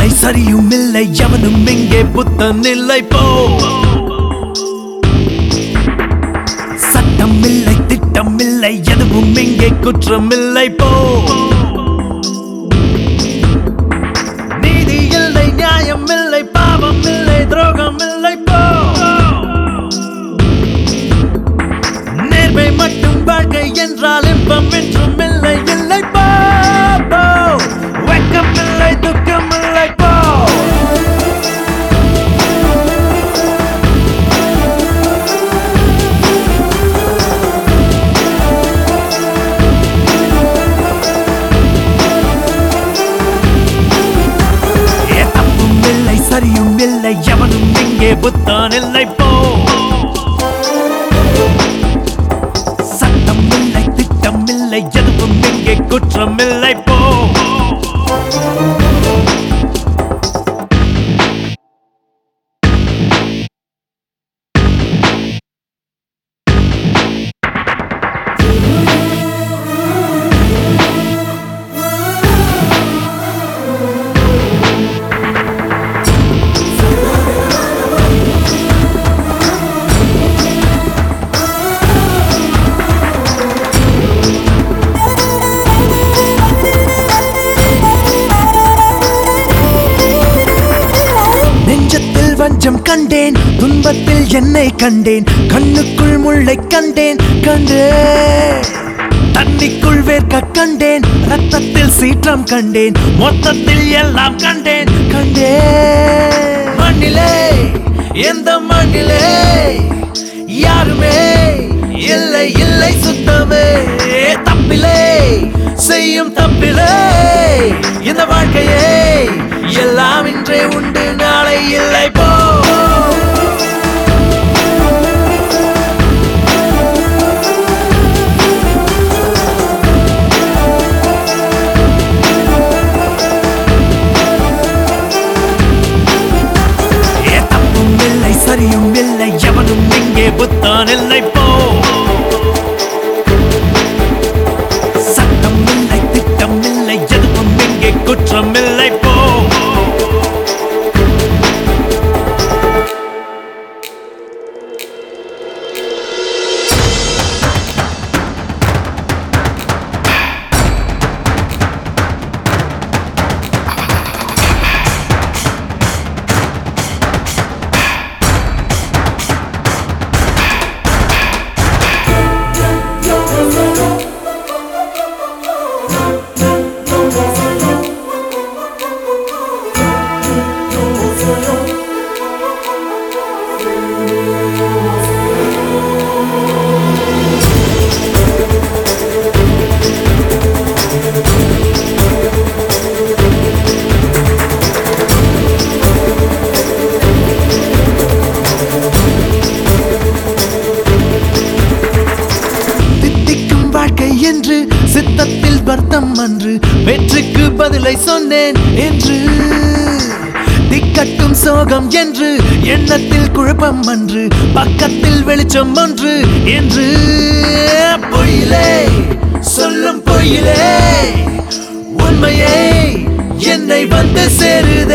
சரியும் இல்லை எவனும் இங்கே புத்தன் இல்லை போ சட்டம் இல்லை திட்டம் இல்லை எதுவும் இங்கே குற்றம் இல்லை போ நீதி இல்லை நியாயம் இல்லை பாவம் இல்லை துரோகம் இல்லை போ நேர்மை மட்டும் வாழ்க்கை என்றால் இன்பம் என்றும் இல்லை இல்லை போ போ. வெட்கம் இல்லை துக்கம் இல்லை போ ஏ, தப்பும் இல்லை சரியும் இல்லை எவனும் இங்கே புத்தான் இல்லை போ சட்டம் இல்லை திட்டம் இல்லை எதுவும் இங்கே குற்றம் இல்லை போ நெஞ்சத்தில் வஞ்சம் கண்டேன் துன்பத்தில் என்னை கண்டேன் கண்ணுக்குள் முள்ளை கண்டேன் கண்டேன் தண்ணிக்குள் வேர்க்க கண்டேன் ரத்தத்தில் சீற்றம் கண்டேன் மொத்தத்தில் எல்லாம் கண்டேன் கண்டேன் மண்ணிலே எந்த மண்ணிலே யாருமே இல்லை இல்லை சுத்தமே தப்பிலே செய்யும் தப்பிலே இந்த வாழ்க்கையே எல்லாம் இன்றே உண்டு நாளை இல்லை போ ஏ, தப்பும் இல்லை சரியும் இல்லை எவனும் இங்கே புத்தான் இல்லை போ சட்டம் இல்லை திட்டம் இல்லை எதுவும் இங்கே குற்றம் இல்லை போ தித்திக்கும் வாழ்க்கை என்று சித்தத்தில் வர்த்தம் அன்று வெற்றிக்கு பதிலை சொன்னேன் என்று திக்கட்டும் சோகம் என்று எண்ணத்தில் குழப்பம் அன்று பக்கத்தில் வெளிச்சம் ஒன்று என்று பொய்யிலே சொல்லும் பொய்யிலே உண்மையை என்னை வந்து சேருதே